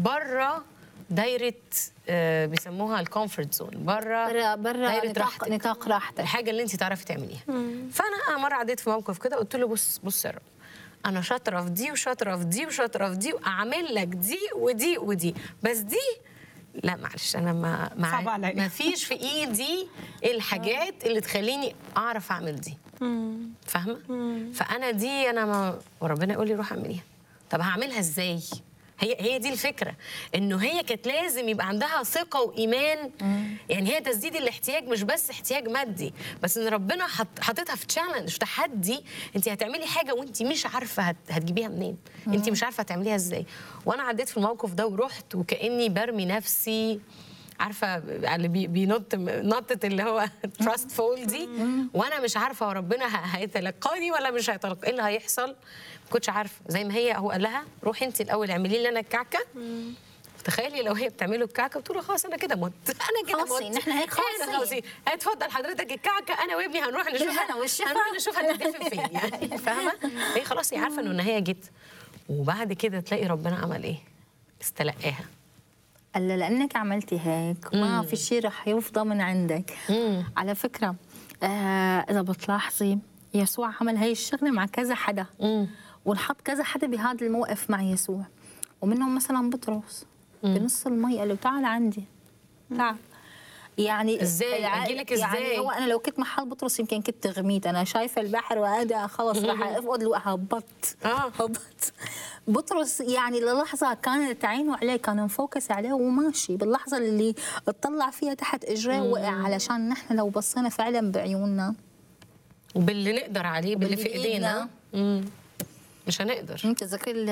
بره دايره آه، بيسموها الكومفورت زون بره برا برا دايرة نطاق راحتك. نطاق راحتك الحاجه اللي انت تعرفي تعمليها فانا أنا مره عديت في موقف كده قلت له بص بص يا رب انا شاطره في دي وشاطره في دي وشاطره في دي واعمل لك دي ودي ودي بس دي لا معلش انا ما ما صعب عليا. ما فيش في ايدي الحاجات اللي تخليني اعرف اعمل دي فاهمه فانا دي انا ما وربنا يقول لي روح اعمليها طب هعملها ازاي هي هي دي الفكره انه هي كانت لازم يبقى عندها ثقه وايمان يعني هي تسديد الاحتياج مش بس احتياج مادي بس ان ربنا حط- حاططها في تشالنج في تحدي انت هتعملي حاجه وانت مش عارفه هت هتجيبيها منين انت مش عارفه هتعمليها ازاي وانا عديت في الموقف ده ورحت وكاني برمي نفسي عارفه اللي بي- بينط نطه اللي هو تراست فول دي وانا مش عارفه هو ربنا ه- هيتلقاني ولا مش هيتلقى ايه اللي هيحصل ما كنتش عارفه زي ما هي هو قال لها روحي انت الاول اعملي لي انا الكعكه تخيلي لو هي بتعمله الكعكه بتقول له خلاص انا كده مت انا كده خلاصين، مت إحنا هيك احنا خلاصين. خلاصين اتفضل حضرتك الكعكه انا وابني هنروح نشوف بالهنا والشفا. هنروح نشوف هتدفن فين يعني فاهمه هي خلاص هي عارفه انه النهايه جت وبعد كده تلاقي ربنا عمل ايه استلقاها الا لانك عملتي هيك ما في شيء رح يفضى من عندك على فكره آه اذا بتلاحظي يسوع عمل هاي الشغله مع كذا حدا ونحط كذا حدا بهذا الموقف مع يسوع ومنهم مثلا بطرس بنص المي قال له تعال عندي تعال يعني إزاي؟ الع- أجيلك يعني إزاي؟ هو انا لو كنت محل بطرس يمكن كنت غميت انا شايفه البحر وهذا خلص رح افقد له هبطت آه. هبط بطرس يعني للحظه كانت عينه عليه كان مفوكس عليه وماشي باللحظه اللي اطلع فيها تحت اجريه وقع علشان نحن لو بصينا فعلا بعيوننا وباللي نقدر عليه باللي وباللي في ايدينا مم. مش هنقدر انت تذكري ال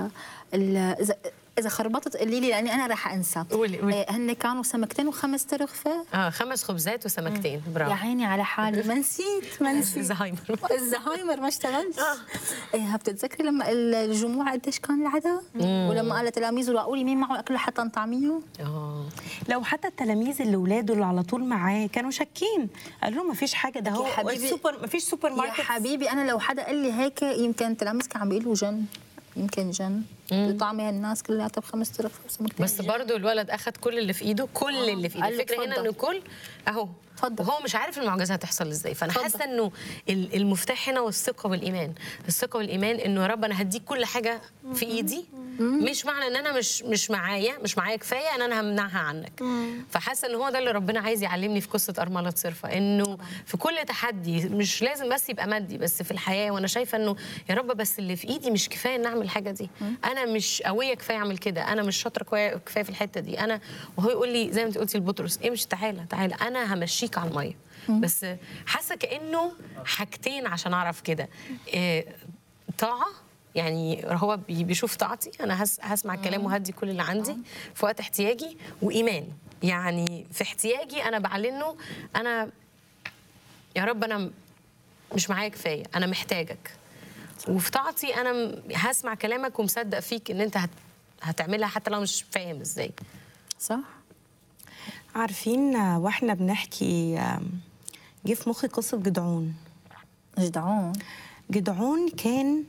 ال اذا اذا خربطت قولي لي لاني انا رح انسى قولي- قولي. إيه، هن كانوا سمكتين وخمس ترغفه اه خمس خبزات وسمكتين يا برافو عيني على حالي ما نسيت ما نسيت زهايمر الزهايمر ما اشتغلش ايه بتتذكري لما الجموع قديش كان العدد ولما قال تلاميذه لاقوا لي مين معه اكل حتى نطعميه اه لو حتى التلاميذ اللي ولاده اللي على طول معاه كانوا شاكين قالوا له ما فيش حاجه ده هو حبيبي- السوبر ما فيش سوبر يا ماركت حبيبي انا لو حدا قال لي هيك يمكن التلاميذ كان عم بيقولوا جن يمكن جن طعمي هالناس كلياتها بخمس ترغ وسمكتين بس برضو الولد اخد كل اللي في ايده كل اللي في ايده قال له الفكره هنا اتفضل. انه كل اهو اتفضل. وهو مش عارف المعجزه هتحصل ازاي فانا اتفضل. حاسه انه ال- المفتاح هنا والثقه والايمان الثقه والايمان انه يا رب انا هديك كل حاجه في ايدي مش معنى ان انا مش مش معايا مش معايا كفايه ان انا همنعها عنك فحاسه ان هو ده اللي ربنا عايز يعلمني في قصه ارمله صرفه انه في كل تحدي مش لازم بس يبقى مادي بس في الحياه وانا شايفه انه يا رب بس اللي في ايدي مش كفايه ان اعمل الحاجه دي انا مش قويه كفايه اعمل كده انا مش شاطره كوي- كفايه في الحته دي انا وهو يقول لي زي ما انت قلتي لبطرس امشي تعالى تعالى انا همشيك على الميه بس حاسه كانه حاجتين عشان اعرف كده إيه، طاعه يعني هو بي- بيشوف طاعتي انا هس هسمع الكلام وهدي كل اللي عندي في وقت احتياجي وايمان يعني في احتياجي انا بعلنه انا يا رب انا مش معايا كفايه انا محتاجك وفي طاعتي انا م- هسمع كلامك ومصدق فيك ان انت هت... هتعملها حتى لو مش فاهم ازاي صح عارفين آه، واحنا بنحكي آم، جه في مخي قصه جدعون جدعون جدعون كان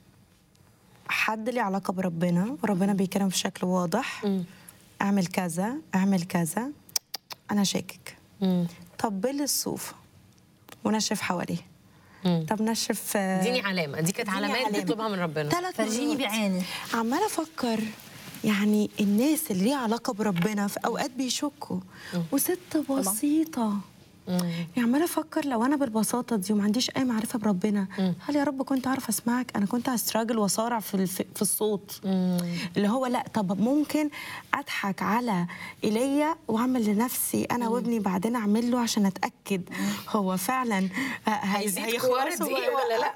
حد ليه علاقه بربنا وربنا بيكرم في شكل واضح اعمل كذا اعمل كذا انا شاكك طبل الصوف ونشف حواليه طب نشف آه، اديني علامه دي كانت اديني علامات علامة. بتطلبها من ربنا ثلاث فرجيني مرات. بعيني عماله افكر يعني الناس اللي ليها علاقه بربنا في اوقات بيشكوا وست بسيطه يعني عماله افكر لو انا بالبساطه دي وما عنديش اي معرفه بربنا هل يا رب كنت اعرف اسمعك انا كنت هستراجل واصارع في الف- في الصوت اللي هو لا طب ممكن اضحك على ايليا واعمل لنفسي انا وابني بعدين اعمل له عشان اتاكد هو فعلا ه- هي- هيزيد هيخلص كوارتي ولا لا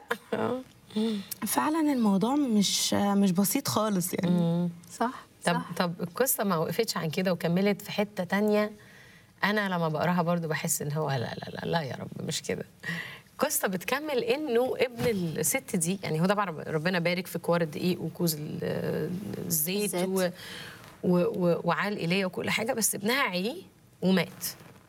فعلا الموضوع مش مش بسيط خالص يعني صح طب صح. طب القصه ما وقفتش عن كده وكملت في حته تانية انا لما بقراها برضو بحس ان هو لا لا لا لا يا رب مش كده القصه بتكمل انه ابن الست دي يعني هو طبعا ربنا بارك في كوار الدقيق وكوز ال- الزيت الزيت. و و و وعال ايليا وكل حاجه بس ابنها عي ومات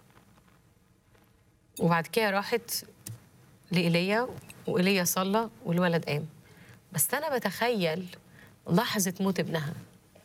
وبعد كده راحت لإيليا وإيليا صلى والولد قام بس أنا بتخيل لحظة موت ابنها